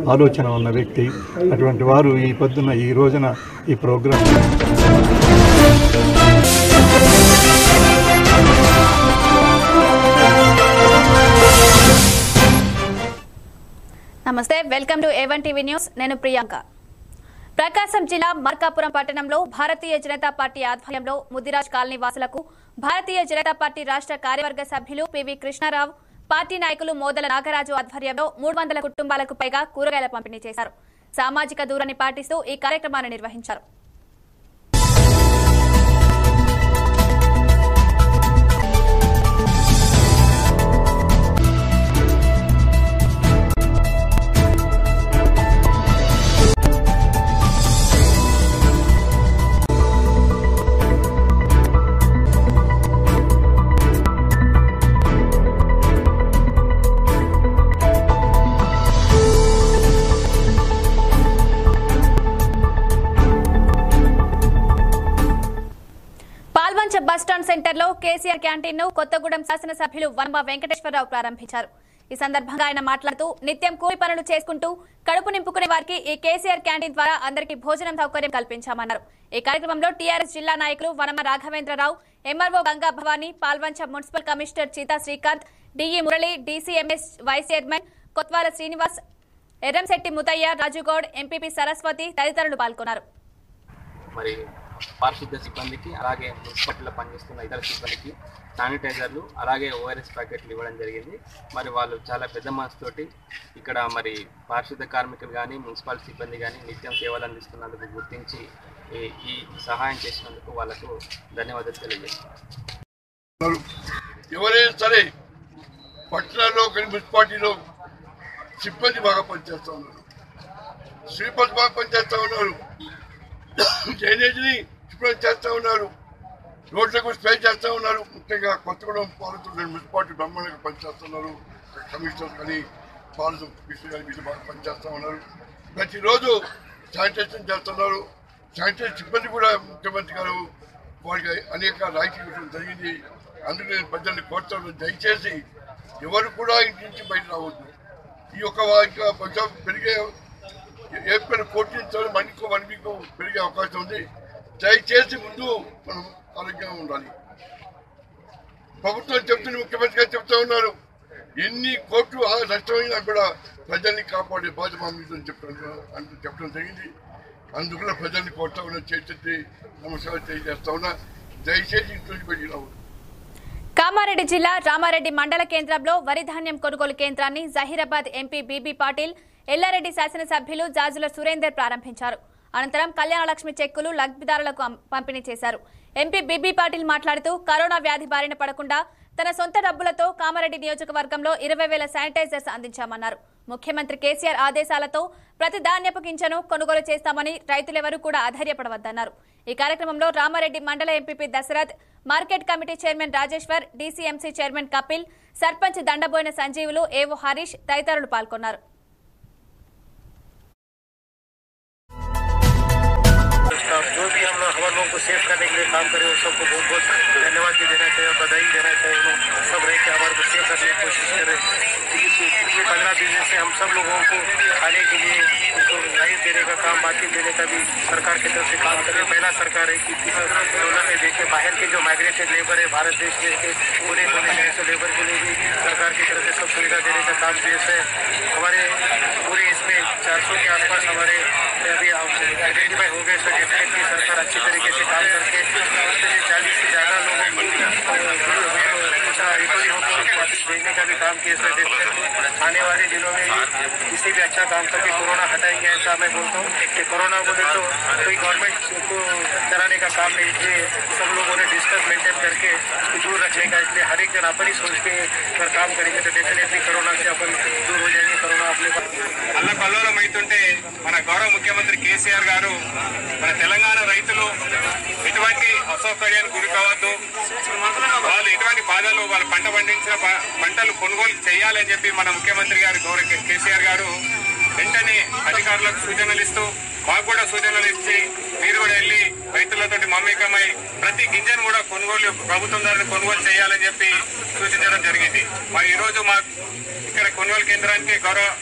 ఆలోచన ఉన్న వ్యక్తి అటువంటి వారు ఈ పొద్దున ఈ రోజున ఈ ప్రోగ్రాం నమస్తే welcome to A one TV news నేను ప్రియాంక ప్రకాశం జిల్లా మార్కాపురం పట్టణంలో భారతీయ జనతా పార్టీ ఆధ్వర్యంలో ముదిరాజ్ కాలనీ వాసులకు భారతీయ జనతా పార్టీ రాష్ట్ర కార్యవర్గ సభ్యులు పివి కృష్ణారావు పార్టీ నాయకులు మోదల నాగరాజు ఆధ్వర్యంలో మూడు వందల కుటుంబాలకు పైగా కూరగాయల పంపిణీ చేశారు సామాజిక దూరాన్ని పాటిస్తూ ఈ కార్యక్రమాన్ని నిర్వహించారు పాల్వంచ బస్టాండ్ సెంటర్ లో కేసీఆర్ క్యాంటీన్ ను కొత్తగూడెం శాసనసభ్యులు వనమ వెంకటేశ్వరరావు ప్రారంభించారు ఈ సందర్భంగా ఆయన మాట్లాడుతూ నిత్యం కూలి పనులు చేసుకుంటూ కడుపు నింపుకునే వారికి ఈ కేసీఆర్ క్యాంటీన్ ద్వారా అందరికీ భోజనం సౌకర్యం కల్పించామన్నారు ఈ కార్యక్రమంలో టీఆర్ఎస్ జిల్లా నాయకులు Vanama Raghavendrarao MRO Ganga Bhavani Palvancha municipal commissioner Cheetha Srikanth DE Murali DCMS vice chairman Kothwala Srinivas Erramsetti Muthaiah Rajugoud MPP Saraswati తదితరులు పాల్గొన్నారు మరి పారిశుద్ధ్య సిబ్బందికి అలాగే మున్సిపాలిటీలో పనిచేస్తున్న ఇతర సిబ్బందికి శానిటైజర్లు అలాగే ఓఆర్ఎస్ ప్యాకెట్లు ఇవ్వడం జరిగింది మరి వాళ్ళు చాలా పెద్ద మనసుతోటి ఇక్కడ మరి పారిశుద్ధ్య కార్మికులు కానీ మున్సిపల్ సిబ్బంది కానీ నిత్యం సేవలు అందిస్తున్నందుకు గుర్తించి ఈ- ఈ సహాయం చేసినందుకు వాళ్ళకు ధన్యవాదాలు తెలియజేస్తున్నాను ఎవరైనా సరే పట్టణాల్లో కానీ మున్సిపాలిటీలో సిబ్బంది బాగా పనిచేస్తూ ఉన్నారు స్వీపర్స్ బాగా పనిచేస్తూ ఉన్నారు డ్రైనేజీని శుభ్రం చేస్తూ ఉన్నారు రోడ్లకు స్ప్రే చేస్తూ ఉన్నారు ముఖ్యంగా కొత్తగూడెం పాలతూరు మున్సిపాలిటీ బ్రహ్మాండంగా పనిచేస్తున్నారు కమిషనర్ కానీ పాలసు కృష్ణ గారి వీళ్ళు బాగా పనిచేస్తూ ఉన్నారు ప్రతిరోజు శానిటైజేషన్ చేస్తున్నారు శానిటైజర్ సిబ్బంది కూడా ముఖ్యమంత్రి గారు వారికి అనేక రాయితీ ఇవ్వడం జరిగింది అందుకు నేను ప్రజల్ని కోరుతాను దయచేసి ఎవరు కూడా ఇంటి నుంచి బయట రావద్దు ఈ యొక్క ఇంకా కొంచెం పెరిగే ఏప్రిల్ ఫోర్టీన్త్ మనకు వన్ వీక్ పెరిగే అవకాశం ఉంది దయచేసి ముందు మనం ఆరోగ్యంగా ఉండాలి ప్రభుత్వం చెప్తుంది ముఖ్యమంత్రి గారు చెప్తా ఉన్నారు ఎన్ని కోట్లు ఆ నష్టమైనా కూడా ప్రజల్ని కాపాడే బాధ్యత మా మీద అని చెప్పడం అంటూ చెప్పడం జరిగింది అందుకని ప్రజల్ని కోరుతా ఉన్నా చేసేది నమస్కారం తెలియజేస్తా ఉన్నా దయచేసి ఇంట్లో నుంచి బయటికి రావద్దు కామారెడ్డి జిల్లా రామారెడ్డి మండల కేంద్రంలో వరి ధాన్యం కొనుగోలు కేంద్రాన్ని జహీరాబాద్ ఎంపీ బీబీ పాటిల్ ఎల్లారెడ్డి శాసనసభ్యులు జాజుల సురేందర్ ప్రారంభించారు అనంతరం కళ్యాణలక్ష్మి చెక్కులు లబ్ధిదారులకు అం- పంపిణీ చేశారు ఎంపీ బీబీ పాటిల్ మాట్లాడుతూ కరోనా వ్యాధి బారిన పడకుండా తన సొంత డబ్బులతో కామారెడ్డి నియోజకవర్గంలో ఇరవై వేల శానిటైజర్స్ అందించామన్నారు ముఖ్యమంత్రి కేసీఆర్ ఆదేశాలతో ప్రతి ధాన్యపు గింజను కొనుగోలు చేస్తామని రైతులెవరూ కూడా అధైర్యపడవద్దన్నారు ఈ కార్యక్రమంలో రామారెడ్డి మండల MPP Dasharath market committee chairman Rajeshwar DCMC chairman Kapil sarpanch Dandaboina Sanjeevulu AO Harish తదితరులు పాల్గొన్నారు स्टाफ जो भी हम लोग हमारे लोगों को सेव करने के लिए काम करे उन सबको बहुत बहुत धन्यवाद भी देना चाहिए और बधाई देना चाहिए उन लोग सब रह के हमारे को सेव करने की कोशिश करें पिछले पंद्रह दिन से हम सब लोगों को खाने के लिए उनको राइस देने का काम बाकी देने का भी सरकार की तरफ से काम करें पहला सरकार है कि किसी कोरोना में देखे बाहर के जो माइग्रेटेड लेबर है भारत देश में के पूरे कोने में ऐसे लेबर के लिए भी सरकार की तरफ से सब सुविधा देने का काम देश है हमारे पूरे इसमें चार सौ के आसपास हमारे अभी आइडेंटिफाई हो गए सो डेफिनेटली सरकार अच्छी तरीके से काम करके चालीस से ज्यादा लोगों को दूसरा रिकवरी होकर उनको वापस भेजने का भी काम किया सर डेफिनेटली आने वाले दिनों में इससे भी अच्छा काम करके कोरोना हटाएंगे ऐसा मैं बोलता हूँ कि कोरोना बोले तो कोई गवर्नमेंट को कराने का काम नहीं इसलिए सब लोगों ने डिस्टेंस मेंटेन करके उसको दूर रखने का इसलिए हर एक जन अपन ही सोच के अगर काम करेंगे तो डेफिनेटली कोरोना से अपन दूर हो जाएंगे कोरोना अपने पास అల్లకల్లోలం అవుతుంటే మన గౌరవ ముఖ్యమంత్రి కేసీఆర్ గారు మన తెలంగాణ రైతులు ఎటువంటి అసౌకర్యానికి గురి కావద్దు వాళ్ళు ఎటువంటి బాధలు వాళ్ళు పంట పండించిన ప- పంటలు కొనుగోలు చేయాలని చెప్పి మన ముఖ్యమంత్రి గారు గౌరవ కే- కేసీఆర్ గారు వెంటనే అధికారులకు సూచనలు ఇస్తూ మాకు కూడా సూచనలు ఇచ్చి మీరు కూడా వెళ్ళి రైతులతో మమేకమై ప్రతి గింజను కూడా కొనుగోలు ప్రభుత్వం ద్వారా కొనుగోలు చేయాలని చెప్పి సూచించడం జరిగింది మరి ఈ రోజు మా ఇక్కడ కొనుగోలు కేంద్రానికి గౌరవ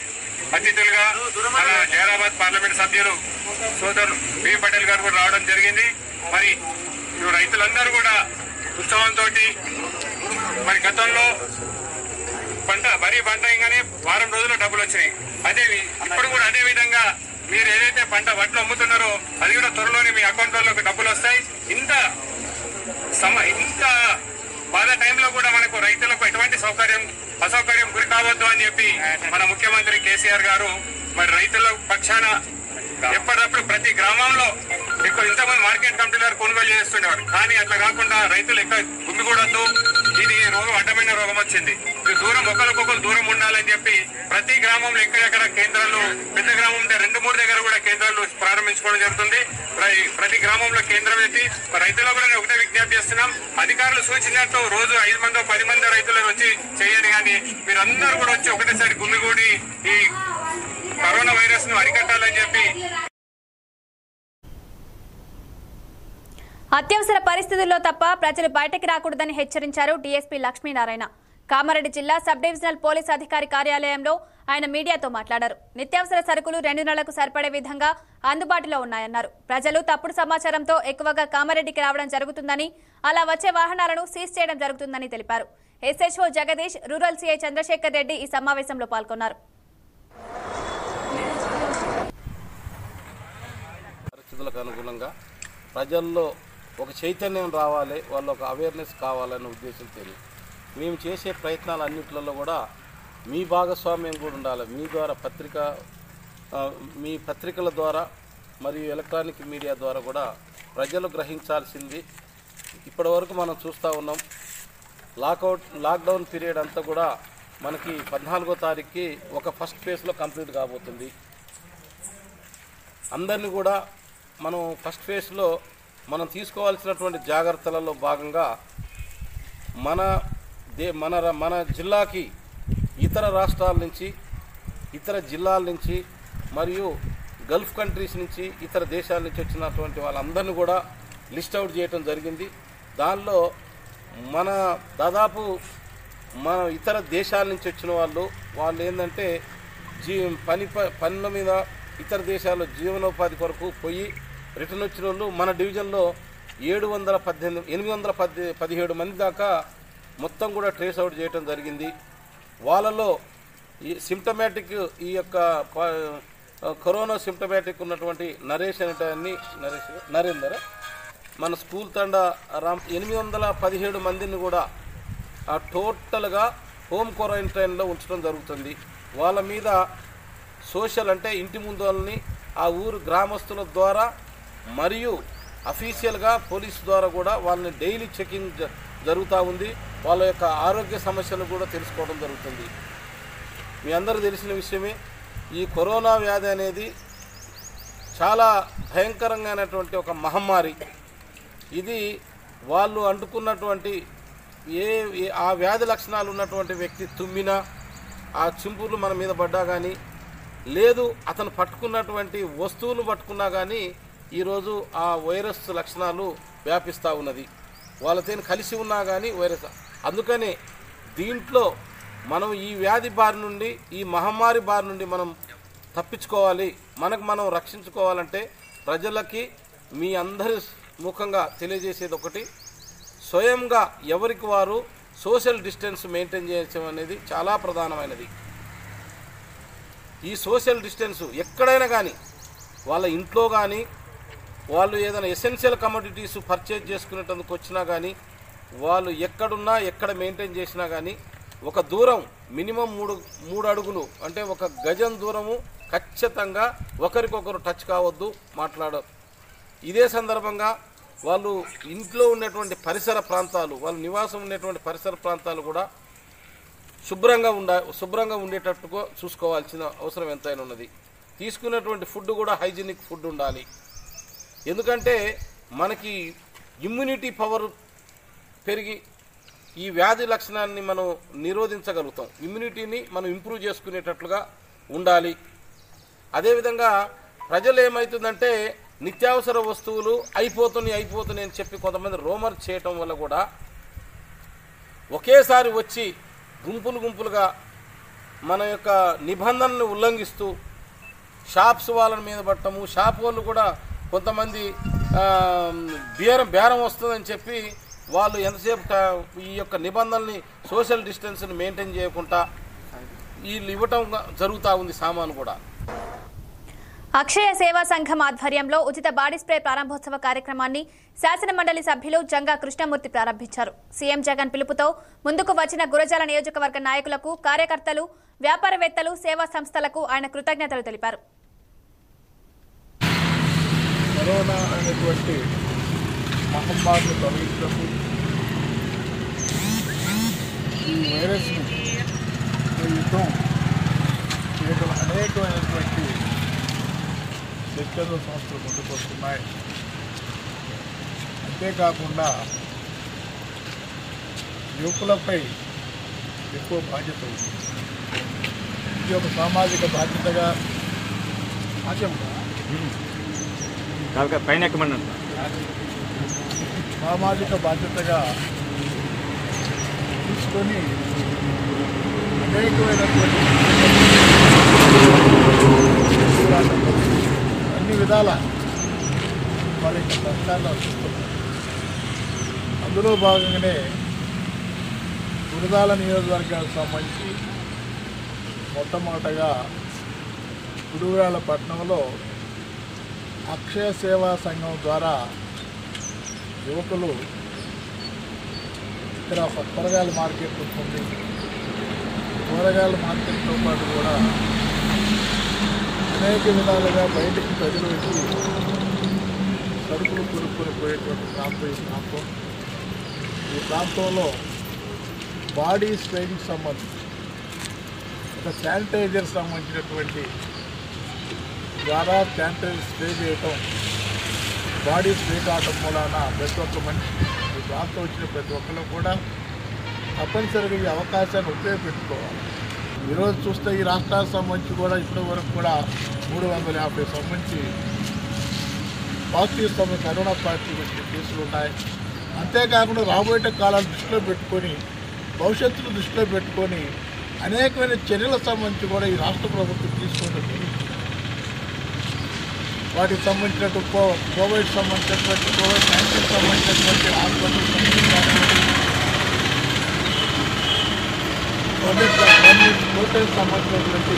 అతిథులుగా మన జైరాబాద్ పార్లమెంట్ సభ్యులు సోదరులు బి పటేల్ గారు కూడా రావడం జరిగింది మరి ఈ రైతులందరూ కూడా ఉత్సవంతో మరి గతంలో పంట వరి పంట ఇంగానే వారం రోజుల్లో డబ్బులు వచ్చినాయి అదే వి- ఇప్పుడు కూడా అదే విధంగా మీరు ఏదైతే పంట వడ్లు అమ్ముతున్నారో అది కూడా త్వరలోనే మీ అకౌంట్లలోకి డబ్బులు వస్తాయి ఇంత సమ ఇంత బాధ టైంలో కూడా మనకు రైతులకు ఎటువంటి సౌకర్యం అసౌకర్యం గురి కావద్దు అని చెప్పి మన ముఖ్యమంత్రి కేసీఆర్ గారు మరి రైతుల పక్షాన ఎప్పటికప్పుడు ప్రతి గ్రామంలో ఎక్కువ ఇంతమంది మార్కెట్ కమిటీల వారు కొనుగోలు చేస్తుండేవారు కానీ అట్లా కాకుండా రైతులు ఎక్కువ గుమ్మిగూడొద్దు ఇది రోగం అడ్డమైన రోగం వచ్చింది ఇది దూరం ఒకరికొకరు దూరం ఉండాలని చెప్పి ప్రతి గ్రామంలో ఎక్కడెక్కడ కేంద్రాలు పెద్ద గ్రామం ఉంటే రెండు మూడు దగ్గర కూడా కేంద్రాలు ప్రారంభించుకోవడం జరుగుతుంది ప్ర- ప్రతి గ్రామంలో కేంద్రం పెట్టి మరి రైతులకు కూడా నేను ఒకటే విజ్ఞప్తి చేస్తున్నాం అధికారులు సూచించినట్టు రోజు ఐదు మంది పది మంది రైతులు వచ్చి చేయండి కానీ మీరందరూ కూడా వచ్చి ఒకటేసారి గుమ్మిగూడి ఈ కరోనా వైరస్ ను అరికట్టాలని చెప్పి అత్యవసర పరిస్థితుల్లో తప్ప ప్రజలు బయటకు రాకూడదని హెచ్చరించారు డీఎస్పీ లక్ష్మీనారాయణ కామారెడ్డి జిల్లా సబ్ డివిజనల్ పోలీస్ అధికారి కార్యాలయంలో ఆయన మీడియాతో మాట్లాడారు నిత్యావసర సరుకులు రెండు నెలలకు సరిపడే విధంగా అందుబాటులో ఉన్నాయన్నారు ప్రజలు తప్పుడు సమాచారంతో ఎక్కువగా కామారెడ్డికి రావడం జరుగుతుందని అలా వచ్చే వాహనాలను సీజ్ చేయడం జరుగుతుందని తెలిపారు SHO Jagadish rural CI Chandrasekhar Reddy ఈ సమావేశంలో పాల్గొన్నారు పరిస్థితులకు అనుగుణంగా ప్రజల్లో ఒక చైతన్యం రావాలి వాళ్ళ ఒక అవేర్నెస్ కావాలనే ఉద్దేశంతో మేము చేసే ప్రయత్నాలు అన్నింటిలో కూడా మీ భాగస్వామ్యం కూడా ఉండాలి మీ ద్వారా పత్రిక ఆ, మీ పత్రికల ద్వారా మరియు ఎలక్ట్రానిక్ మీడియా ద్వారా కూడా ప్రజలు గ్రహించాల్సింది ఇప్పటివరకు మనం చూస్తూ ఉన్నాం లాకౌట్ లాక్డౌన్ పీరియడ్ అంతా కూడా మనకి పద్నాలుగో తారీఖుకి ఒక ఫస్ట్ ఫేజ్లో కంప్లీట్ కాబోతుంది అందరినీ కూడా మనం ఫస్ట్ ఫేజ్లో మనం తీసుకోవాల్సినటువంటి జాగ్రత్తలలో భాగంగా మన దే మన ర- మన జిల్లాకి ఇతర రాష్ట్రాల నుంచి ఇతర జిల్లాల నుంచి మరియు గల్ఫ్ కంట్రీస్ నుంచి ఇతర దేశాల నుంచి వచ్చినటువంటి వాళ్ళందరినీ కూడా లిస్ట్ అవుట్ చేయటం జరిగింది దానిలో మన దాదాపు మన ఇతర దేశాల నుంచి వచ్చిన వాళ్ళు వాళ్ళు ఏంటంటే జీ పని ప- పనుల మీద ఇతర దేశాల్లో జీవనోపాధి కొరకు పోయి రిటర్న్ వచ్చిన వాళ్ళు మన డివిజన్లో ఏడు వందల పద్దెనిమిది ఎనిమిది వందల పద్దె పదిహేడు మంది దాకా మొత్తం కూడా ట్రేస్ అవుట్ చేయడం జరిగింది వాళ్ళలో ఈ సిమ్టమాటిక్ ఈ యొక్క ప- కరోనా సిమ్టమాటిక్ ఉన్నటువంటి నరేష్ అనేటాన్ని నరేష్ నరేందర్ మన స్కూల్ తండ రామ్ ఎనిమిది వందల పదిహేడు మందిని కూడా ఆ టోటల్గా హోమ్ క్వారంటైన్లో ఉంచడం జరుగుతుంది వాళ్ళ మీద సోషల్ అంటే ఇంటి ముందు వాళ్ళని ఆ ఊరు గ్రామస్తుల ద్వారా మరియు అఫీషియల్గా పోలీస్ ద్వారా కూడా వాళ్ళని డైలీ చెకింగ్ జ- జరుగుతూ ఉంది వాళ్ళ యొక్క ఆరోగ్య సమస్యలు కూడా తెలుసుకోవడం జరుగుతుంది మీ అందరూ తెలిసిన విషయమే ఈ కరోనా వ్యాధి అనేది చాలా భయంకరంగానటువంటి ఒక మహమ్మారి ఇది వాళ్ళు అంటుకున్నటువంటి ఏ ఏ- ఆ వ్యాధి లక్షణాలు ఉన్నటువంటి వ్యక్తి తుమ్మినా ఆ చింపులు మన మీద పడ్డా కానీ లేదు అతను పట్టుకున్నటువంటి వస్తువులు పట్టుకున్నా కానీ ఈరోజు ఆ వైరస్ లక్షణాలు వ్యాపిస్తూ ఉన్నది వాళ్ళతో కలిసి ఉన్నా కానీ వైరస్ అందుకని దీంట్లో మనం ఈ వ్యాధి బారి నుండి ఈ మహమ్మారి బారి నుండి మనం తప్పించుకోవాలి మనకు మనం రక్షించుకోవాలంటే ప్రజలకి మీ అందరి ముఖంగా తెలియజేసేది ఒకటి స్వయంగా ఎవరికి వారు సోషల్ డిస్టెన్స్ మెయింటైన్ చేయడం అనేది చాలా ప్రధానమైనది ఈ సోషల్ డిస్టెన్స్ ఎక్కడైనా కానీ వాళ్ళ ఇంట్లో కానీ వాళ్ళు ఏదైనా ఎసెన్షియల్ కమోడిటీస్ పర్చేజ్ చేసుకునేటందుకు వచ్చినా కానీ వాళ్ళు ఎక్కడున్నా ఎక్కడ మెయింటైన్ చేసినా కానీ ఒక దూరం మినిమం మూడు మూడు అడుగులు అంటే ఒక గజం దూరము ఖచ్చితంగా ఒకరికొకరు టచ్ కావద్దు మాట్లాడ ఇదే సందర్భంగా వాళ్ళు ఇంట్లో ఉన్నటువంటి పరిసర ప్రాంతాలు వాళ్ళు నివాసం ఉండేటువంటి పరిసర ప్రాంతాలు కూడా శుభ్రంగా ఉండ శుభ్రంగా ఉండేటట్టుగా చూసుకోవాల్సిన అవసరం ఎంతైనా ఉన్నది తీసుకున్నటువంటి ఫుడ్ కూడా హైజీనిక్ ఫుడ్ ఉండాలి ఎందుకంటే మనకి ఇమ్యూనిటీ పవర్ పెరిగి ఈ వ్యాధి లక్షణాన్ని మనం నిరోధించగలుగుతాం ఇమ్యూనిటీని మనం ఇంప్రూవ్ చేసుకునేటట్లుగా ఉండాలి అదేవిధంగా ప్రజలు ఏమవుతుందంటే నిత్యావసర వస్తువులు అయిపోతున్నాయి అయిపోతున్నాయి అని చెప్పి కొంతమంది రోమర్ చేయటం వల్ల కూడా ఒకేసారి వచ్చి గుంపులు గుంపులుగా మన యొక్క నిబంధనలు ఉల్లంఘిస్తూ షాప్స్ వాళ్ళని మీద పట్టము షాప్ వాళ్ళు కూడా కొంతమంది ఆ, బేరం బేరం వస్తుందని చెప్పి వాళ్ళు ఎంతసేపు క- ఈ యొక్క నిబంధనల్ని సోషల్ డిస్టెన్స్ని మెయింటైన్ చేయకుండా వీళ్ళు ఇవ్వటం జరుగుతూ ఉంది సామాను కూడా అక్షయ సేవా సంఘం ఆధ్వర్యంలో ఉచిత బాడీ స్ప్రే ప్రారంభోత్సవ కార్యక్రమాన్ని శాసన మండలి సభ్యులు జంగా కృష్ణమూర్తి ప్రారంభించారు సీఎం జగన్ పిలుపుతో ముందుకు వచ్చిన గురజాల నియోజకవర్గ నాయకులకు కార్యకర్తలు వ్యాపారవేత్తలు సేవా సంస్థలకు ఆయన కృతజ్ఞతలు తెలిపారు కరోనా అనేటువంటి మహమ్మారిని తొలగించడం ఈ వైరస్ను ఈ యుద్ధం చేయడం అనేకమైనటువంటి స్వచ్ఛంద సంస్థలు ముందుకు వస్తున్నాయి అంతేకాకుండా యువకులపై ఎక్కువ బాధ్యత ఉంది ఇది ఒక సామాజిక బాధ్యతగా పైన ఎక్కమన్నా సామాజిక బాధ్యతగా తీసుకొని అనేకమైనటువంటి అన్ని విధాల వాళ్ళ యొక్క కష్టాన్ని అందిస్తున్నారు అందులో భాగంగానే గురదాల నియోజకవర్గానికి సంబంధించి మొట్టమొదటగా గుడివాళ్ళ పట్టణంలో అక్షయ సేవా సంఘం ద్వారా యువకులు ఇక్కడ ఒక కూరగాయల మార్కెట్ ఉంటుంది కూరగాయల మార్కెట్తో పాటు కూడా అనేక విధాలుగా బయటికి ప్రజలు వచ్చి సరుకులు కొనుక్కొని పోయేటువంటి ప్రాంతం ఈ ప్రాంతం ఈ ప్రాంతంలో బాడీ స్ప్రేకి సంబంధించి ఒక శానిటైజర్ సంబంధించినటువంటి ద్వారా శానిటైజర్ స్ప్రే చేయటం బాడీ స్ప్రే కావటం మూలాన ప్రతి ఒక్క మనిషి ఈ ప్రాంతం వచ్చిన ప్రతి ఒక్కరు కూడా తప్పనిసరిగా ఈ అవకాశాన్ని ఉపయోగపెట్టుకోవాలి ఈరోజు చూస్తే ఈ రాష్ట్రానికి సంబంధించి కూడా ఇప్పటి వరకు కూడా మూడు వందల యాభై సంబంధించి పాజిటివ్ సంబంధించి కరోనా పాజిటివ్ వచ్చిన కేసులు ఉన్నాయి అంతేకాకుండా రాబోయే కాలాన్ని దృష్టిలో పెట్టుకొని భవిష్యత్తును దృష్టిలో పెట్టుకొని అనేకమైన చర్యలకు సంబంధించి కూడా ఈ రాష్ట్ర ప్రభుత్వం తీసుకుంటుంది వాటికి సంబంధించినట్టు కో కోవిడ్ సంబంధించినటువంటి కోవిడ్ నైన్టీన్ సంబంధించినటువంటి హాస్పిటల్ సంబంధించినటువంటి కోవిడ్ కోవిడ్ కోవిడ్ సంబంధించినటువంటి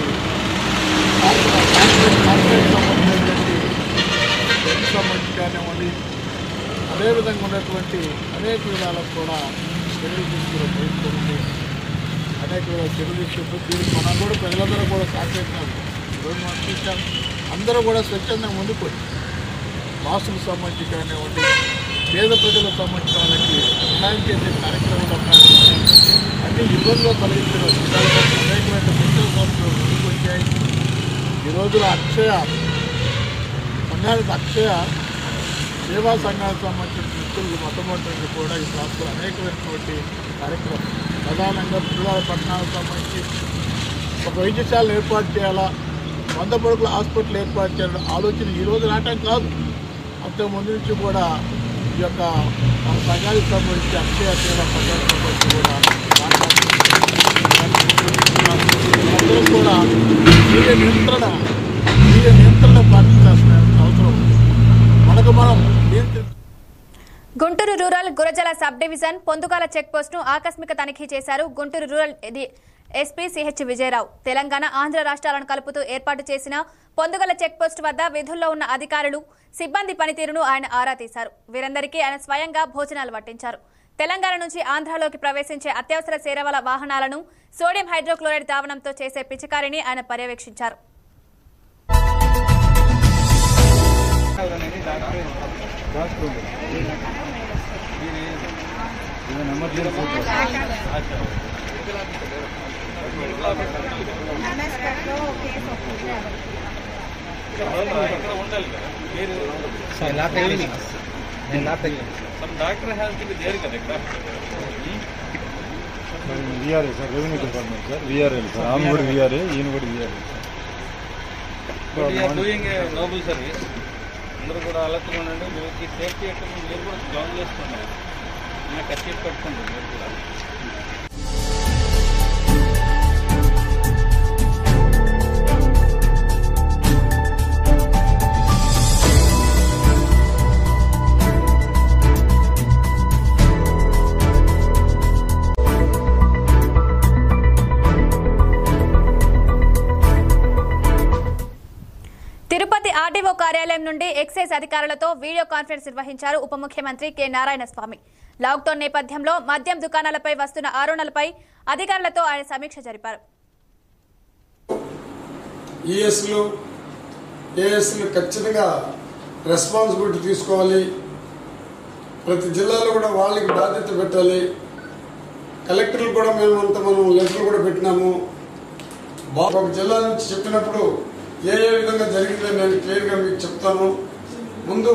కార్పొరేట్ సంబంధించినటువంటి హెల్త్ సంబంధించి కానివ్వండి అదేవిధంగా ఉన్నటువంటి అనేక విధాలకు కూడా చర్యలు తీసుకుని ప్రయత్నిస్తుంది అనేక విధాల చర్యలు తీసుకుంటూ దీనికి మనం కూడా ప్రజలందరూ కూడా సహకరించాలి ఈరోజు మనం చూసాం అందరూ కూడా స్వచ్ఛందంగా ముందుకు వచ్చి మాస్కులకు సంబంధించి కానివ్వండి పేద ప్రజలకు సంబంధించిన వాళ్ళకి సహాయం చేసే కార్యక్రమాలు కానివ్వండి అన్ని ఇబ్బందులు కలిగించిన విధాలుగా అనేకమైన స్వచ్ఛంద సంస్థలు ముందుకు వచ్చాయి ఈ రోజున అక్షయ సంఘానికి అక్షయ సేవా సంఘానికి సంబంధించిన వ్యక్తులు మొట్టమొదటి కూడా ఈ ప్రాంతంలో అనేకమైనటువంటి కార్యక్రమం ప్రధానంగా పిల్లల పట్టణాలకు సంబంధించి ఒక వైద్యశాలను ఏర్పాటు చేయాలా వంద పడుకుల హాస్పిటల్ ఏర్పాటు చేయాలని ఆలోచన ఈ రోజు నాటం కాదు అంతకు ముందు నుంచి కూడా ఈ యొక్క మన సంఘానికి సంబంధించి అక్షయ సేవా సంఘానికి సంబంధించి కూడా అందరూ కూడా స్వీయ నియంత్రణ స్వీయ నియంత్రణ పాటించాల్సిన అవసరం ఉంది మనకు మనం నియంత్రించ Guntur rural Gurazala sub division Pondugala check post ను ఆకస్మిక తనిఖీ చేశారు Guntur rural D- SP CH Vijayarao Telangana Andhra రాష్ట్రాలను కలుపుతూ ఏర్పాటు చేసిన పొందుగల చెక్ పోస్ట్ వద్ద విధుల్లో ఉన్న అధికారులు సిబ్బంది పనితీరును ఆయన ఆరా తీశారు వీరందరికీ ఆయన స్వయంగా భోజనాలు వడ్డించారు తెలంగాణ నుంచి ఆంధ్రలోకి ప్రవేశించే అత్యవసర సేరవల వాహనాలను సోడియం హైడ్రోక్లోరైడ్ ద్రావణంతో చేసే పిచికారిని ఆయన పర్యవేక్షించారు VRA sir revenue department sir VRA sir ఆమె కూడా విఆర్ఏ ఈయన కూడా విఆర్ఏ డూయింగ్ నోబుల్ సర్వీస్ అందరూ కూడా అలర్ట్గా ఉండండి మీకు సేఫ్టీ ఎక్కడ మీరు కూడా గ్రౌండ్ చేసుకోండి నేను ఖర్చు పెట్టుకోండి మీరు కూడా తిరుపతి ఆర్డీఓ కార్యాలయం నుండి ఎక్సైజ్ అధికారులతో వీడియో కాన్ఫరెన్స్ నిర్వహించారు ఉప ముఖ్యమంత్రి కె నారాయణ స్వామి లాక్డౌన్ నేపథ్యంలో మద్యం దుకాణాలపై వస్తున్న ఆరోపణలపై అధికారులతో ఆయన సమీక్ష జరిపారు ఈఎస్లు ఏఎస్లు ఖచ్చితంగా రెస్పాన్సిబిలిటీ తీసుకోవాలి ప్రతి జిల్లాలో కూడా వాళ్ళకి బాధ్యత పెట్టాలి కలెక్టర్లు కూడా మేము అంత మనం లెటర్లు కూడా పెట్టినాము బా- ఒక జిల్లా నుంచి చెప్పినప్పుడు ఏ ఏ విధంగా జరిగిందో నేను క్లియర్గా మీకు చెప్తాను ముందు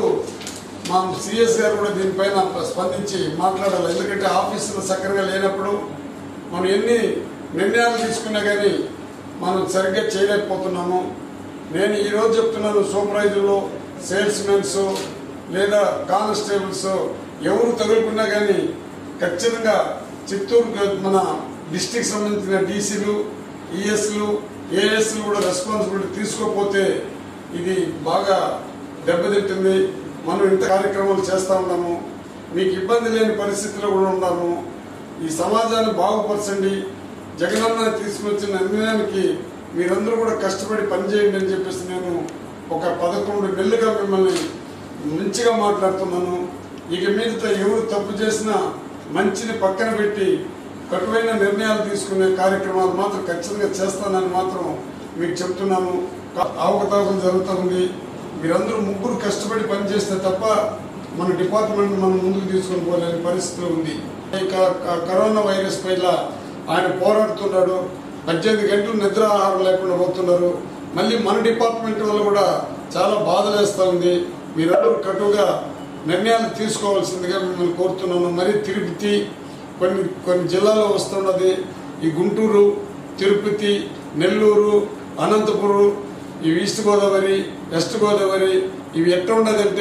మా సిఎస్ గారు కూడా దీనిపైన స్పందించి మాట్లాడాలి ఎందుకంటే ఆఫీసులు సక్రమంగా లేనప్పుడు మనం ఎన్ని నిర్ణయాలు తీసుకున్నా కానీ మనం సరిగ్గా చేయలేకపోతున్నాము నేను ఈరోజు చెప్తున్నాను సూపర్వైజర్లు సేల్స్ మెన్స్ లేదా కానిస్టేబుల్స్ ఎవరు తగులుకున్నా కానీ ఖచ్చితంగా చిత్తూరు గ- మన డిస్టిక్ సంబంధించిన డీసీలు ఈఎస్లు ఏఎస్లు కూడా రెస్పాన్సిబిలిటీ తీసుకోకపోతే ఇది బాగా దెబ్బతింటుంది మనం ఇంత కార్యక్రమాలు చేస్తూ ఉన్నాము మీకు ఇబ్బంది లేని పరిస్థితిలో కూడా ఉన్నాము ఈ సమాజాన్ని బాగుపరచండి జగనన్న తీసుకొచ్చిన నిర్ణయానికి మీరందరూ కూడా కష్టపడి పనిచేయండి అని చెప్పేసి నేను ఒక పదకొండు నెలలుగా మిమ్మల్ని మంచిగా మాట్లాడుతున్నాను ఇక మీదట ఎవరు తప్పు చేసినా మంచిని పక్కన పెట్టి కటువైన నిర్ణయాలు తీసుకునే కార్యక్రమాలు మాత్రం ఖచ్చితంగా చేస్తానని మాత్రం మీకు చెప్తున్నాను అవకతవకలు జరుగుతూ ఉంది మీరందరూ ముగ్గురు కష్టపడి పనిచేస్తే తప్ప మన డిపార్ట్మెంట్ మనం ముందుకు తీసుకొని పోలేని పరిస్థితిలో ఉంది ఈ క- క- కరోనా వైరస్ పైన ఆయన పోరాడుతున్నాడు పద్దెనిమిది గంటలు నిద్ర ఆహారం లేకుండా పోతున్నారు మళ్ళీ మన డిపార్ట్మెంట్ వల్ల కూడా చాలా బాధలేస్తూ ఉంది మీరందరూ కటుగా నిర్ణయాలు తీసుకోవాల్సిందిగా మిమ్మల్ని కోరుతున్నాను మరి తిరుపతి కొన్ని కొన్ని జిల్లాలో వస్తున్నది ఈ గుంటూరు తిరుపతి నెల్లూరు అనంతపురం ఈ ఈస్ట్ గోదావరి వెస్ట్ గోదావరి ఇవి ఎట్లా ఉండదంటే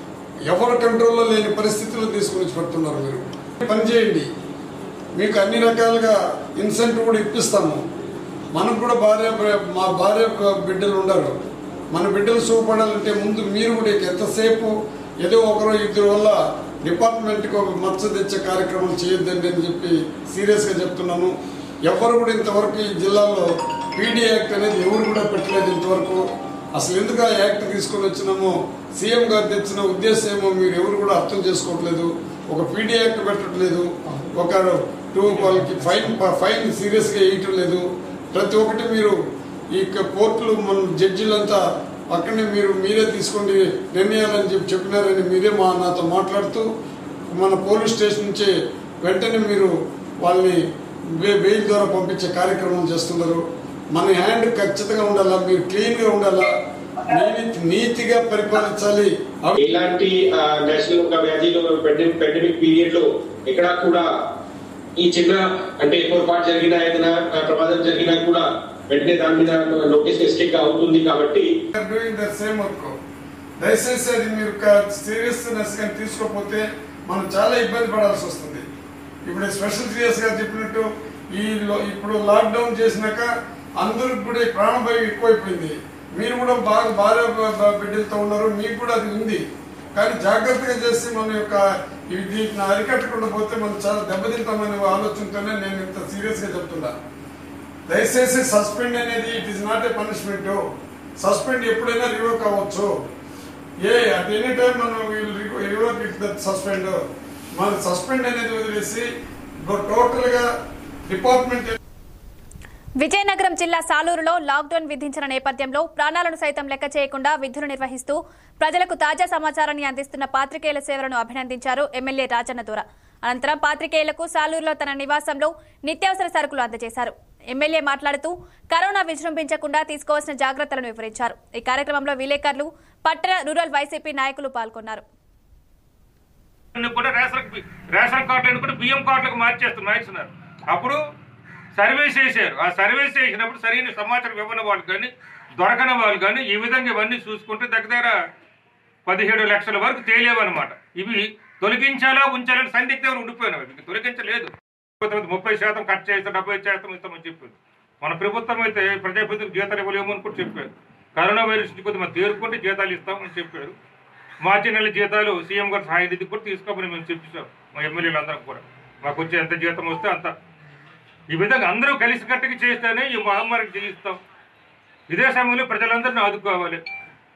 ఎవరి కంట్రోల్లో లేని పరిస్థితుల్లో తీసుకుని వచ్చి పెడుతున్నారు మీరు పని చేయండి మీకు అన్ని రకాలుగా ఇన్సెంటివ్ కూడా ఇప్పిస్తాము మనకు కూడా భార్య మా భార్య బిడ్డలు ఉండరు మన బిడ్డలు సుఖపడాలంటే ముందు మీరు కూడా ఎంతసేపు ఏదో ఒకరో ఇద్దరు వల్ల డిపార్ట్మెంట్కి ఒక మచ్చ తెచ్చే కార్యక్రమం చేయొద్దండి అని చెప్పి సీరియస్గా చెప్తున్నాను ఎవరు కూడా ఇంతవరకు ఈ జిల్లాలో పీడీ యాక్ట్ అనేది ఎవరు కూడా పెట్టలేదు ఇంతవరకు అసలు ఎందుకు ఆ యాక్ట్ తీసుకొని వచ్చినామో సీఎం గారు తెచ్చిన ఉద్దేశం ఏమో మీరు ఎవరు కూడా అర్థం చేసుకోవట్లేదు ఒక పీడీ యాక్ట్ పెట్టట్లేదు ఒక టూ వాళ్ళకి ఫైన్ ఫైన్ సీరియస్గా వేయటం లేదు ప్రతి ఒక్కటి మీరు ఈ క- కోర్టులు మన జడ్జిలంతా అక్కడనే మీరు మీరే తీసుకోండి నిర్ణయాలని చెప్పి చెప్పినారని మీరే మా నాతో మాట్లాడుతూ మన పోలీస్ స్టేషన్ నుంచి వెంటనే మీరు వాళ్ళని బె- బెయిల్ ద్వారా పంపించే కార్యక్రమం చేస్తున్నారు మన హ్యాండ్ ఖచ్చితంగా ఉండాలా మీరు క్లీన్గా ఉండాలా నీతి నీతిగా పరిపాలించాలి అవి ఇలాంటి ఆ, నేషనల్ ఒక వ్యాధిలో పెండమిక్ పెండమిక్ పీరియడ్ లో ఎక్కడా కూడా ఈ చిన్న అంటే పొరపాటు జరిగినా ఏదైనా ఆ, ప్రమాదం జరిగినా కూడా వెంటనే దాని మీద నోటీస్ మిస్టేక్ అవుతుంది కాబట్టి డూయింగ్ ద సేమ్ వర్క్ దయచేసి అది మీరు సీరియస్నెస్ కానీ తీసుకోకపోతే మనం చాలా ఇబ్బంది పడాల్సి వస్తుంది ఇప్పుడు స్పెషల్ సీరియస్ గా చెప్పినట్టు ఈ లో- ఇప్పుడు లాక్డౌన్ చేసినాక అందరికి కూడా ఈ ప్రాణభయం ఎక్కువైపోయింది మీరు కూడా బాగా భార్య బ- బ- బిడ్డలతో ఉన్నారు మీకు కూడా అది ఉంది కానీ జాగ్రత్తగా చేసి మన యొక్క ఇవి దీన్ని అరికట్టకుండా పోతే మనం చాలా దెబ్బతింటామనే ఆలోచనతోనే నేను ఇంత సీరియస్ గా చెప్తున్నా దయచేసి సస్పెండ్ అనేది it is not a punishment suspend ఎప్పుడైనా రివోక్ అవ్వచ్చు ఏ అట్ ఎనీ టైం మనం రివోక్ ఇట్ దట్ సస్పెండ్ మన సస్పెండ్ అనేది వదిలేసి టోటల్ గా డిపార్ట్మెంట్ విజయనగరం జిల్లా సాలూరులో లాక్డౌన్ విధించిన నేపథ్యంలో ప్రాణాలను సైతం లెక్క చేయకుండా విధులు నిర్వహిస్తూ ప్రజలకు తాజా సమాచారాన్ని అందిస్తున్న పాత్రికేయుల సేవలను అభినందించారు ఎమ్మెల్యే రాజన్న దూర అనంతరం పాత్రికేయులకు సాలూరులో తన నివాసంలో నిత్యావసర సరుకులు అందజేశారు ఎమ్మెల్యే మాట్లాడుతూ కరోనా విజృంభించకుండా తీసుకోవాల్సిన జాగ్రత్తలను వివరించారు ఈ కార్యక్రమంలో విలేకరులు పట్టణ రూరల్ వైసీపీ నాయకులు పాల్గొన్నారు అన్ని కూడా రేషన్ రేషన్ కార్డులను కూడా బియ్యం కార్డులకు మార్చేస్తున్నారు మార్చున్నారు అప్పుడు సర్వీస్ చేశారు ఆ సర్వీస్ చేసినప్పుడు సరైన సమాచారం ఇవ్వని వాళ్ళు కానీ దొరకని వాళ్ళు కానీ ఈ విధంగా ఇవన్నీ చూసుకుంటే దగ్గర దగ్గర పదిహేడు లక్షల వరకు తేలేవన్నమాట ఇవి తొలగించాలా ఉంచాలని సందిగ్ధంగా ఉండిపోయినవి ఇవి తొలగించలేదు కొంతమంది ముప్పై శాతం కట్ చేస్తే డెబ్బై శాతం ఇస్తామని చెప్పారు మన ప్రభుత్వం అయితే ప్రజాప్రతినిధులకు జీతాలు ఇవ్వలేము అని కూడా చెప్పారు కరోనా వైరస్ నుంచి కొద్దిమంది తేరుకుంటే జీతాలు ఇస్తామని చెప్పారు మార్చి నెల జీతాలు సీఎం గారి సహాయ నిధి కూడా తీసుకోమని మేము చెప్పేసాం మా ఎమ్మెల్యేలు అందరం కూడా మాకు వచ్చే ఎంత జీతం వస్తే అంత ఈ విధంగా అందరూ కలిసికట్టుగా చేస్తేనే ఈ మహమ్మారికి జయిస్తాం ఇదే సమయంలో ప్రజలందరినీ ఆదుకోవాలి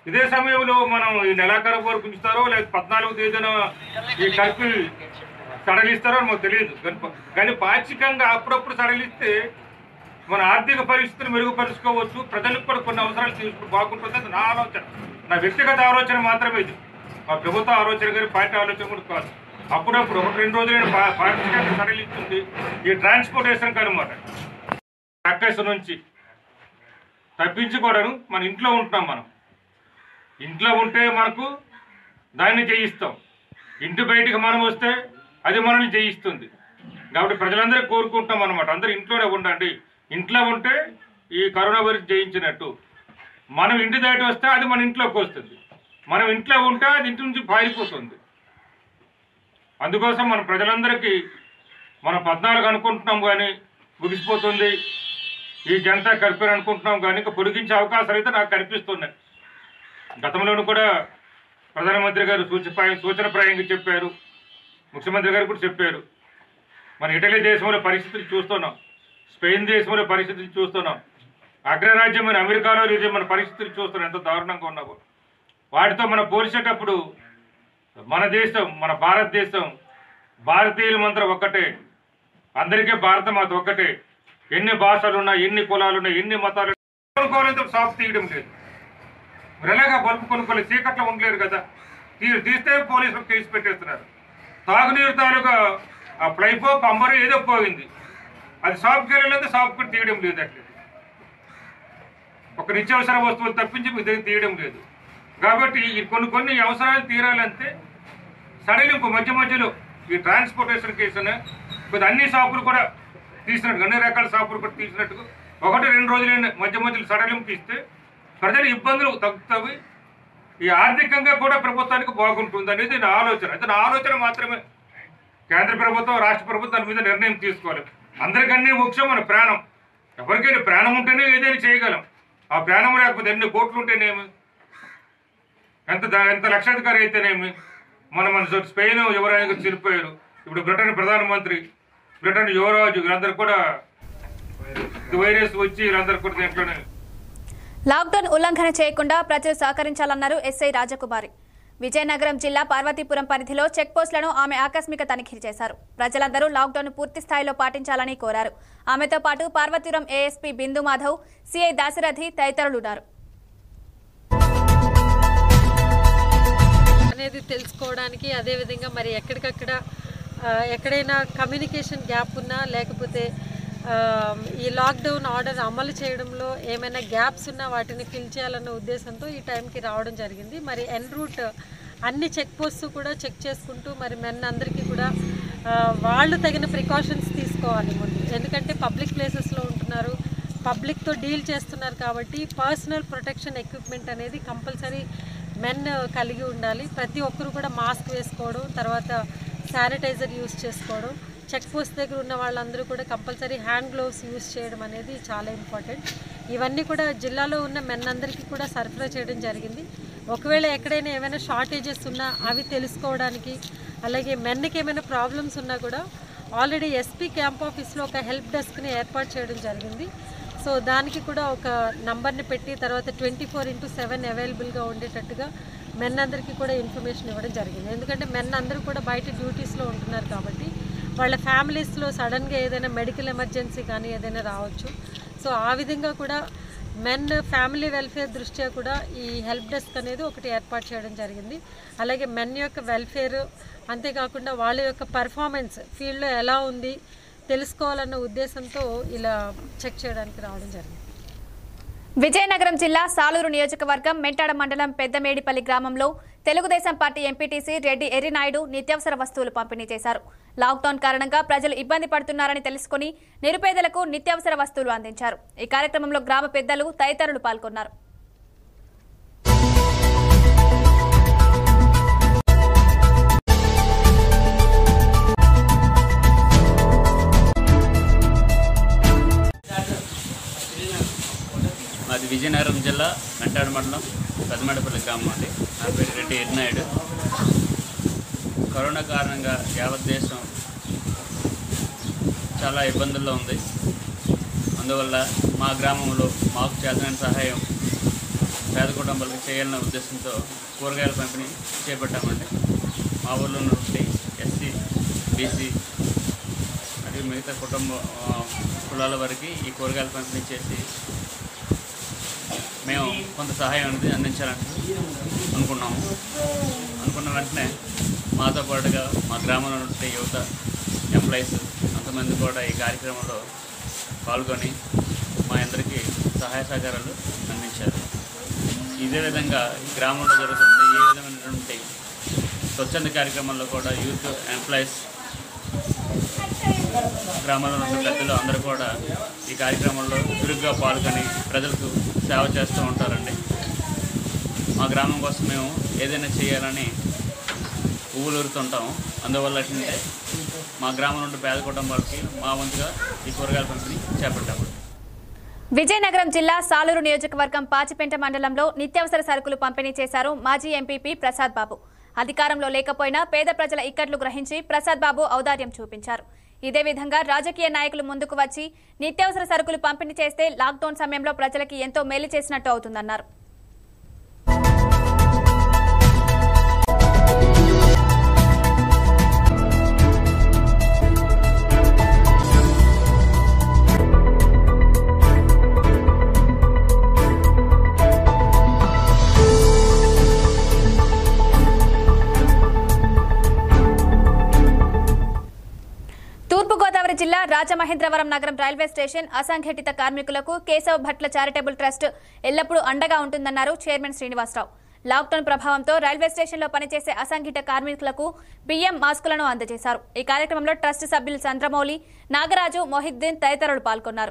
ఇదే సమయంలో మనం ఈ నెలాఖరు వరకు ఉంచుతారో లేక పద్నాలుగు తేదీన ఈ కర్ఫ్యూ సడలిస్తారో మాకు తెలియదు కానీ ప- కానీ పాక్షికంగా అప్పుడప్పుడు సడలిస్తే మన ఆర్థిక పరిస్థితిని మెరుగుపరుచుకోవచ్చు ప్రజలకు కూడా కొన్ని అవసరాలు తీసుకుంటూ బాగుంటుంది అది నా ఆలోచన నా వ్యక్తిగత ఆలోచన మాత్రమే ఇది మా ప్రభుత్వ ఆలోచన కానీ పార్టీ ఆలోచన కూడా కాదు అప్పుడప్పుడు ఒకటి రెండు రోజులైన పా- పాక్షికంగా సడలిస్తుంది ఈ ట్రాన్స్పోర్టేషన్ అనమాట ప్యాకేజ్ నుంచి తప్పించుకోవడం మన ఇంట్లో ఉంటున్నాం మనం ఇంట్లో ఉంటే మనకు దాన్ని జయిస్తాం ఇంటి బయటికి మనం వస్తే అది మనల్ని జయిస్తుంది కాబట్టి ప్రజలందరూ కోరుకుంటాం అనమాట అందరూ ఇంట్లోనే ఉండండి ఇంట్లో ఉంటే ఈ కరోనా వైరస్ జయించినట్టు మనం ఇంటి దాటి వస్తే అది మన ఇంట్లోకి వస్తుంది మనం ఇంట్లో ఉంటే అది ఇంటి నుంచి పారిపోతుంది అందుకోసం మన ప్రజలందరికీ మనం పద్నాలుగు అనుకుంటున్నాం కానీ ముగిసిపోతుంది ఈ జనతా కర్ఫ్యూ అనుకుంటున్నాం కానీ ఇంకా పొడిగించే అవకాశాలు అయితే నాకు కనిపిస్తున్నాయి గతంలోనూ కూడా ప్రధానమంత్రి గారు సూచన సూచనప్రాయంగా చెప్పారు ముఖ్యమంత్రి గారు కూడా చెప్పారు మన ఇటలీ దేశంలో పరిస్థితులు చూస్తున్నాం స్పెయిన్ దేశంలో పరిస్థితులు చూస్తున్నాం అగ్రరాజ్యమైన అమెరికాలో ఇది మన పరిస్థితులు చూస్తున్నాం ఎంత దారుణంగా ఉన్నావో వాటితో మనం పోల్చేటప్పుడు మన దేశం మన భారతదేశం భారతీయుల మంత్రం ఒక్కటే అందరికీ భారత మాత ఒక్కటే ఎన్ని భాషలు ఉన్నాయి ఎన్ని కులాలు ఉన్నాయి ఎన్ని మతాలు కొనుక్కోవాలంటే షాప్ తీయడం లేదు మరి ఎలాగా బల్బు కొనుక్కోలే చీకట్లో ఉండలేరు కదా తీ తీస్తే పోలీసులు కేసు పెట్టేస్తున్నారు తాగునీరు తాలూకా ఆ ప్లైపో పంబరు ఏదో పోయింది అది షాప్కి వెళ్ళలేదు షాప్ కూడా తీయడం లేదు అట్లా ఒక నిత్యావసర వస్తువులు తప్పించి మీ దగ్గర తీయడం లేదు కాబట్టి ఈ కొన్ని కొన్ని అవసరాలు తీరాలంటే సడలింపు మధ్య మధ్యలో ఈ ట్రాన్స్పోర్టేషన్ కేసున కొద్ది అన్ని షాపులు కూడా తీసినట్టు అన్ని రకాల షాపులు కూడా తీసినట్టుగా ఒకటి రెండు రోజులైన మధ్య మధ్యలో సడలింపు ఇస్తే ప్రజల ఇబ్బందులు తగ్గుతాయి ఈ ఆర్థికంగా కూడా ప్రభుత్వానికి బాగుంటుంది అనేది నా ఆలోచన అయితే నా ఆలోచన మాత్రమే కేంద్ర ప్రభుత్వం రాష్ట్ర ప్రభుత్వం దాని మీద నిర్ణయం తీసుకోవాలి అందరికన్నీ ముఖ్యం మన ప్రాణం ఎవరికైనా ప్రాణం ఉంటేనే ఏదైనా చేయగలం ఆ ప్రాణం లేకపోతే ఎన్ని కోట్లు ఉంటేనేమి ఎంత దా- ఎంత లక్షాధికారి అయితేనేమి మన మన చోటు స్పెయిన్ యువరాజు గారు చనిపోయారు ఇప్పుడు బ్రిటన్ ప్రధానమంత్రి బ్రిటన్ యువరాజు వీళ్ళందరూ కూడా ఈ వైరస్ వచ్చి వీళ్ళందరూ కూడా దీంట్లోనే లాక్డౌన్ ఉల్లంఘన చేయకుండా ప్రజలు సహకరించాలన్నారు ఎస్ఐ రాజకుమారి విజయనగరం జిల్లా పార్వతీపురం పరిధిలో చెక్ పోస్టులను ఆమె ఆకస్మిక తనిఖీ చేశారు ప్రజలందరూ లాక్డౌన్ పూర్తి స్థాయిలో పాటించాలని కోరారు ఆమెతో పాటు పార్వతీపురం ఏఎస్పీ బిందు మాధవ్ సిఐ దాశరథి తదితరులున్నారు అనేది తెలుసుకోవడానికి అదేవిధంగా మరి ఎక్కడికక్కడ ఆ, ఎక్కడైనా కమ్యూనికేషన్ గ్యాప్ ఉన్నా లేకపోతే ఆ, ఈ లాక్డౌన్ ఆర్డర్ అమలు చేయడంలో ఏమైనా గ్యాప్స్ ఉన్నా వాటిని ఫిల్ చేయాలన్న ఉద్దేశంతో ఈ టైంకి రావడం జరిగింది మరి ఎన్ రూట్ అన్ని చెక్ పోస్ట్ కూడా చెక్ చేసుకుంటూ మరి మెన్ అందరికీ కూడా ఆ, వాళ్ళు తగిన ప్రికాషన్స్ తీసుకోవాలి ముందు ఎందుకంటే పబ్లిక్ ప్లేసెస్లో ఉంటున్నారు పబ్లిక్తో డీల్ చేస్తున్నారు కాబట్టి పర్సనల్ ప్రొటెక్షన్ ఎక్విప్మెంట్ అనేది కంపల్సరీ మెన్ కలిగి ఉండాలి ప్రతి ఒక్కరు కూడా మాస్క్ వేసుకోవడం తర్వాత శానిటైజర్ యూస్ చేసుకోవడం చెక్ పోస్ట్ దగ్గర ఉన్న వాళ్ళందరూ కూడా కంపల్సరీ హ్యాండ్ గ్లోవ్స్ యూస్ చేయడం అనేది చాలా ఇంపార్టెంట్ ఇవన్నీ కూడా జిల్లాలో ఉన్న మెన్ అందరికీ కూడా సరఫరా చేయడం జరిగింది ఒకవేళ ఎక్కడైనా ఏమైనా షార్టేజెస్ ఉన్నా అవి తెలుసుకోవడానికి అలాగే మెన్కి ఏమైనా ప్రాబ్లమ్స్ ఉన్నా కూడా ఆల్రెడీ ఎస్పీ క్యాంప్ ఆఫీస్లో ఒక హెల్ప్ డెస్క్ని ఏర్పాటు చేయడం జరిగింది సో దానికి కూడా ఒక నంబర్ని పెట్టి తర్వాత ట్వంటీ ఫోర్ ఇంటూ సెవెన్ అవైలబుల్గా ఉండేటట్టుగా మెన్ అందరికీ కూడా ఇన్ఫర్మేషన్ ఇవ్వడం జరిగింది ఎందుకంటే మెన్ అందరూ కూడా బయట డ్యూటీస్లో ఉంటున్నారు కాబట్టి వాళ్ళ ఫ్యామిలీస్లో సడన్గా ఏదైనా మెడికల్ ఎమర్జెన్సీ కానీ ఏదైనా రావచ్చు సో ఆ విధంగా కూడా మెన్ ఫ్యామిలీ వెల్ఫేర్ దృష్ట్యా కూడా ఈ హెల్ప్ డెస్క్ అనేది ఒకటి ఏర్పాటు చేయడం జరిగింది అలాగే మెన్ యొక్క వెల్ఫేర్ అంతేకాకుండా వాళ్ళ యొక్క పర్ఫార్మెన్స్ ఫీల్డ్లో ఎలా ఉంది తెలుసుకోవాలన్న ఉద్దేశంతో ఇలా చెక్ చేయడానికి రావడం జరిగింది విజయనగరం జిల్లా సాలూరు నియోజకవర్గం మెంటాడ మండలం పెద్దమేడిపల్లి గ్రామంలో తెలుగుదేశం పార్టీ ఎంపీటీసీ రెడ్డి ఎర్రినాయుడు నిత్యావసర వస్తువులు పంపిణీ చేశారు లాక్డౌన్ కారణంగా ప్రజలు ఇబ్బంది పడుతున్నారని తెలుసుకుని నిరుపేదలకు నిత్యావసర వస్తువులు అందించారు ఈ కార్యక్రమంలో గ్రామ పెద్దలు తదితరులు పాల్గొన్నారు మాది విజయనగరం జిల్లా వెంటాడు మండలం పెద్దమేడపల్లి గ్రామం అండి నా పేరు రెడ్డి ఎర్నాయుడు కరోనా కారణంగా యావత్ దేశం చాలా ఇబ్బందుల్లో ఉంది అందువల్ల మా గ్రామంలో మాకు చేతనైన సహాయం పేద కుటుంబాలకు చేయాలనే ఉద్దేశంతో కూరగాయల పంపిణీ చేపట్టామండి మా ఊళ్ళో ఉన్నటువంటి ఎస్సీ బీసీ మరియు మిగతా కుటుంబ ఆ, కులాల వారికి ఈ కూరగాయల పంపిణీ చేసి మేము కొంత సహాయం అనేది అందించాలని అనుకున్నాము అనుకున్న వెంటనే మాతో పాటుగా మా గ్రామంలో ఉన్నటువంటి యువత ఎంప్లాయీస్ అంతమంది కూడా ఈ కార్యక్రమంలో పాల్గొని మా అందరికీ సహాయ సహకారాలు అందించారు ఇదే విధంగా ఈ గ్రామంలో జరుగుతున్న ఏ విధమైనటువంటి స్వచ్ఛంద కార్యక్రమాల్లో కూడా యూత్ ఎంప్లాయీస్ గ్రామంలో ఉన్న పెద్దలు అందరూ కూడా ఈ కార్యక్రమంలో చురుగ్గా పాల్గొని ప్రజలకు సేవ చేస్తూ ఉంటారండి మా గ్రామం కోసం మేము ఏదైనా చేయాలని ఊళ్ళూరుతుంటాం అందువల్ల ఏంటంటే మా గ్రామం నుండి పేద కుటుంబాలకి మా వంతుగా ఈ కూరగాయల పంపిణీ చేపట్టాము విజయనగరం జిల్లా సాలూరు నియోజకవర్గం పాచిపెంట మండలంలో నిత్యావసర సరుకులు పంపిణీ చేశారు మాజీ ఎంపీపీ ప్రసాద్ బాబు అధికారంలో లేకపోయినా పేద ప్రజల ఇక్కట్లు గ్రహించి ప్రసాద్ బాబు ఔదార్యం చూపించారు ఇదే విధంగా రాజకీయ నాయకులు ముందుకు వచ్చి నిత్యావసర సరుకులు పంపిణీ చేస్తే లాక్డౌన్ సమయంలో ప్రజలకి ఎంతో మేలు చేసినట్టు అవుతుందన్నారు తూర్పుగోదావరి జిల్లా రాజమహేంద్రవరం నగరం రైల్వే స్టేషన్ అసంఘటిత కార్మికులకు కేశవ భట్ల చారిటబుల్ ట్రస్ట్ ఎల్లప్పుడూ అండగా ఉంటుందన్నారు చైర్మన్ శ్రీనివాసరావు లాక్డౌన్ ప్రభావంతో రైల్వే స్టేషన్లో పనిచేసే అసంఘటిత కార్మికులకు బియ్యం మాస్కులను అందజేశారు ఈ కార్యక్రమంలో ట్రస్ట్ సభ్యులు చంద్రమౌళి నాగరాజు మొహిద్దీన్ తదితరులు పాల్గొన్నారు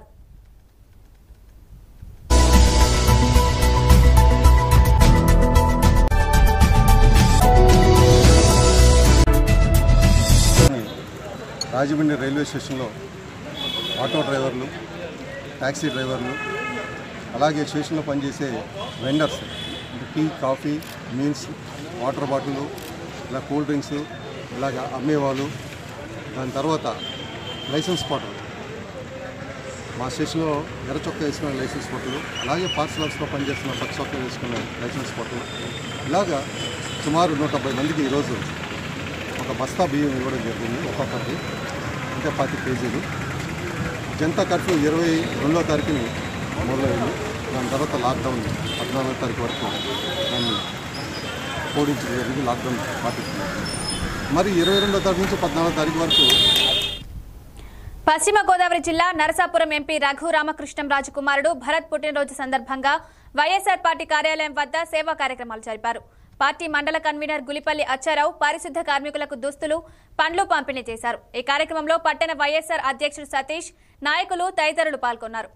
రాజమండ్రి రైల్వే స్టేషన్లో ఆటో డ్రైవర్లు ట్యాక్సీ డ్రైవర్లు అలాగే స్టేషన్లో పనిచేసే వెండర్స్ అంటే tea coffee meals water bottle ఇలా కూల్ డ్రింక్స్ ఇలాగ అమ్మేవాళ్ళు దాని తర్వాత లైసెన్స్ పాటలు మా స్టేషన్లో ఎర్ర చొక్కా వేసుకునే లైసెన్స్ పాటలు అలాగే పార్సల్ ఆఫీస్లో పనిచేస్తున్న పచ్చ చొక్కా వేసుకునే లైసెన్స్ పాటలు ఇలాగా సుమారు నూట డెబ్బై మందికి ఈరోజు ఒక బస్తా బియ్యం ఇవ్వడం జరిగింది ఒక్కొక్కరికి అంటే పాతి కేజీలు జనతా కర్ఫ్యూ ఇరవై రెండో తారీఖుని మొదలైంది దాని తర్వాత లాక్డౌన్ పద్నాలుగో తారీఖు వరకు దాన్ని ఓడించడం జరిగింది లాక్డౌన్ పాటిస్తుంది మరి ఇరవై రెండో తారీఖు నుంచి పద్నాలుగో తారీఖు వరకు పశ్చిమ గోదావరి జిల్లా నరసాపురం ఎంపీ రఘు రామకృష్ణంరాజు కుమారుడు భరత్ పుట్టినరోజు సందర్భంగా వైఎస్ఆర్ పార్టీ కార్యాలయం వద్ద సేవా కార్యక్రమాలు జరిపారు పార్టీ మండల కన్వీనర్ గులిపల్లి అచ్చారావు పారిశుద్ధ కార్మికులకు దుస్తులు పండ్లు పంపిణీ చేశారు ఈ కార్యక్రమంలో పట్టణ వైఎస్ఆర్ అధ్యక్షుడు సతీష్ నాయకులు తదితరులు పాల్గొన్నారు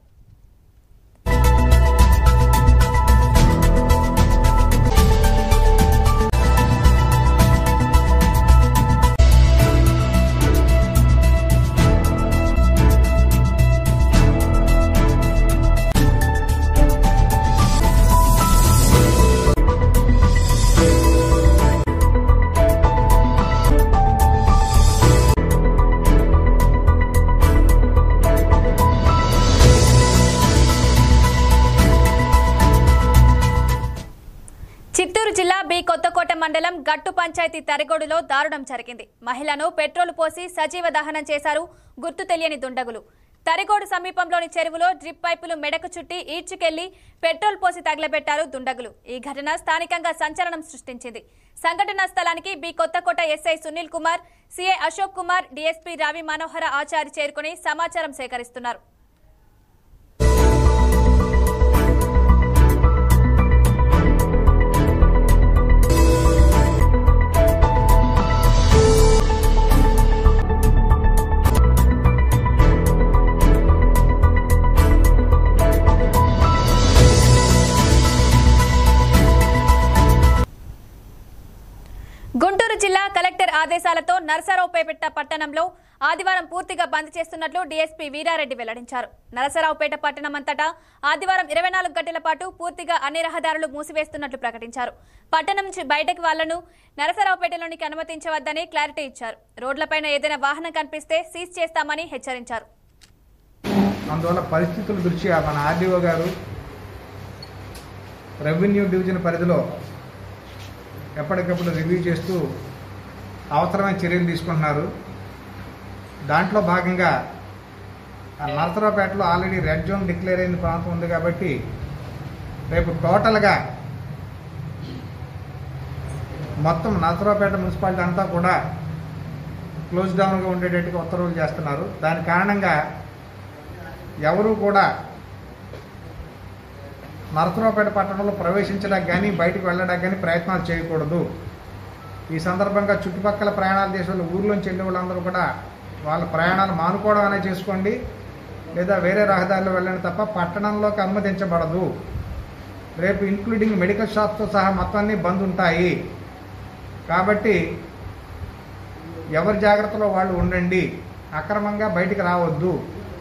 చిత్తూరు జిల్లా బి కొత్తకోట మండలం గట్టు పంచాయతీ తరిగొడులో దారుణం జరిగింది మహిళను పెట్రోల్ పోసి సజీవ దహనం చేశారు గుర్తు తెలియని దుండగులు తరిగోడు సమీపంలోని చెరువులో డ్రిప్ పైపులు మెడకు చుట్టి ఈడ్చుకెళ్లి పెట్రోల్ పోసి తగలబెట్టారు దుండగులు ఈ ఘటన స్థానికంగా సంచలనం సృష్టించింది సంఘటనా స్థలానికి B Kothakota SI Sunil Kumar CI Ashok Kumar DSP Ravi Manohara Achari చేరుకుని సమాచారం సేకరిస్తున్నారు గుంటూరు జిల్లా కలెక్టర్ ఆదేశాలతో నరసరావుపేట పట్టణంలో ఆదివారం పూర్తిగా బంద్ చేస్తున్నట్లు డీఎస్పీ వీరారెడ్డి వెల్లడించారు నరసరావుపేట పట్టణం అంతటా ఆదివారం ఇరవై నాలుగు గంటల పాటు పూర్తిగా అన్ని రహదారులు మూసివేస్తున్నట్లు ప్రకటించారు పట్టణం నుంచి బయటకు వాళ్లను నరసరావుపేటలోనికి అనుమతించవద్దని క్లారిటీ ఇచ్చారు రోడ్లపైన ఏదైనా వాహనం కనిపిస్తే సీజ్ చేస్తామని హెచ్చరించారు అందువల్ల పరిస్థితుల దృష్ట్యా మన ఆర్డీఓ గారు రెవెన్యూ డివిజన్ పరిధిలో ఎప్పటికప్పుడు రివ్యూ చేస్తూ అవసరమైన చర్యలు తీసుకుంటున్నారు దాంట్లో భాగంగా ఆ నరసరావుపేటలో ఆల్రెడీ రెడ్ జోన్ డిక్లేర్ అయిన ప్రాంతం ఉంది కాబట్టి రేపు టోటల్గా మొత్తం నరసరావుపేట మున్సిపాలిటీ అంతా కూడా క్లోజ్ డౌన్గా ఉండేటట్టుగా ఉత్తర్వులు చేస్తున్నారు దాని కారణంగా ఎవరు కూడా నరసరావుపేట పట్టణంలో ప్రవేశించడానికి కానీ బయటకు వెళ్ళడానికి కానీ ప్రయత్నాలు చేయకూడదు ఈ సందర్భంగా చుట్టుపక్కల ప్రయాణాలు చేసే వాళ్ళు ఊర్లోంచి వెళ్ళే వాళ్ళందరూ కూడా వాళ్ళ ప్రయాణాలు మానుకోవడం అనేది చేసుకోండి లేదా వేరే రహదారిలో వెళ్ళండి తప్ప పట్టణంలోకి అనుమతించబడదు రేపు ఇంక్లూడింగ్ మెడికల్ షాప్తో సహా మొత్తం అన్నీ బంద్ ఉంటాయి కాబట్టి ఎవరి జాగ్రత్తలో వాళ్ళు ఉండండి అక్రమంగా బయటికి రావద్దు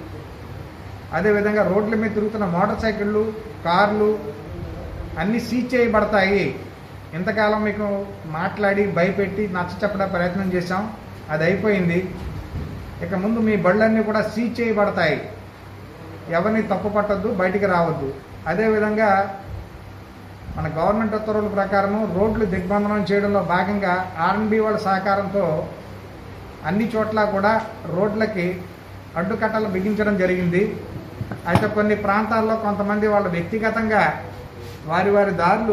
అదేవిధంగా రోడ్ల మీద తిరుగుతున్న మోటార్ సైకిళ్ళు కార్లు అన్నీ సీజ్ చేయబడతాయి ఇంతకాలం మీకు మాట్లాడి భయపెట్టి నచ్చ చెప్పడం ప్రయత్నం చేశాం అది అయిపోయింది ఇక ముందు మీ బళ్ళన్నీ కూడా సీజ్ చేయబడతాయి ఎవరిని తప్పు పట్టద్దు బయటికి రావద్దు అదేవిధంగా మన గవర్నమెంట్ ఉత్తర్వుల ప్రకారం రోడ్లు దిగ్బంధనం చేయడంలో భాగంగా ఆర్ఎన్బి వాళ్ళ సహకారంతో అన్ని చోట్ల కూడా రోడ్లకి అడ్డుకట్టలు బిగించడం జరిగింది అయితే కొన్ని ప్రాంతాల్లో కొంతమంది వాళ్ళు వ్యక్తిగతంగా వారి వారి దారులు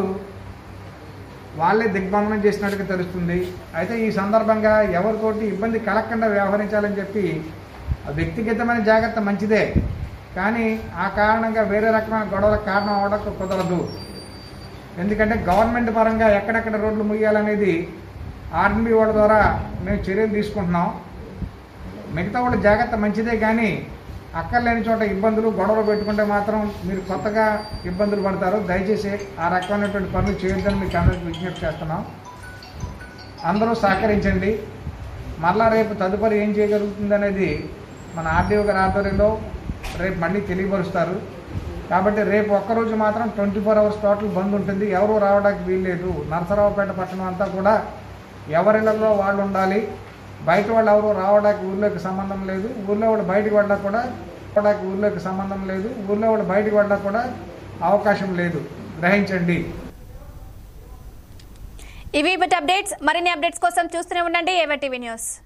వాళ్ళే దిగ్బంధనం చేసినట్టుగా తెలుస్తుంది అయితే ఈ సందర్భంగా ఎవరితోటి ఇబ్బంది కలగకుండా వ్యవహరించాలని చెప్పి ఆ వ్యక్తిగతమైన జాగ్రత్త మంచిదే కానీ ఆ కారణంగా వేరే రకమైన గొడవలకు కారణం అవడం కుదరదు ఎందుకంటే గవర్నమెంట్ పరంగా ఎక్కడెక్కడ రోడ్లు ముయ్యాలనేది ఆర్ఎన్బి వాళ్ళ ద్వారా మేము చర్యలు తీసుకుంటున్నాం మిగతా వాళ్ళ జాగ్రత్త మంచిదే కానీ అక్కర్లేని చోట ఇబ్బందులు గొడవలు పెట్టుకుంటే మాత్రం మీరు కొత్తగా ఇబ్బందులు పడతారు దయచేసి ఆ రకమైనటువంటి పనులు చేయొద్దని మీకు అందరికీ విజ్ఞప్తి చేస్తున్నాం అందరూ సహకరించండి మళ్ళా రేపు తదుపరి ఏం చేయగలుగుతుంది అనేది మన ఆర్డీఓ గారి ఆధ్వర్యంలో రేపు మళ్ళీ తెలియపరుస్తారు కాబట్టి రేపు ఒక్కరోజు మాత్రం twenty four hours total bandh ఉంటుంది ఎవరు రావడానికి వీల్లేదు నరసరావుపేట పట్టణం అంతా కూడా ఎవరిళ్ళలో వాళ్ళు ఉండాలి బయట వాళ్ళు ఎవరు రావడానికి ఊళ్ళోకి సంబంధం లేదు ఊళ్ళో వాళ్ళు బయటకు వెళ్ళడానికి కూడా రావడానికి ఊళ్ళోకి సంబంధం లేదు ఊళ్ళో వాళ్ళు బయటకు వెళ్ళడానికి కూడా అవకాశం లేదు గ్రహించండి ఇవి ఇప్పటి అప్డేట్స్ మరిన్ని అప్డేట్స్ కోసం చూస్తూనే ఉండండి ఏవర్ టీవీ న్యూస్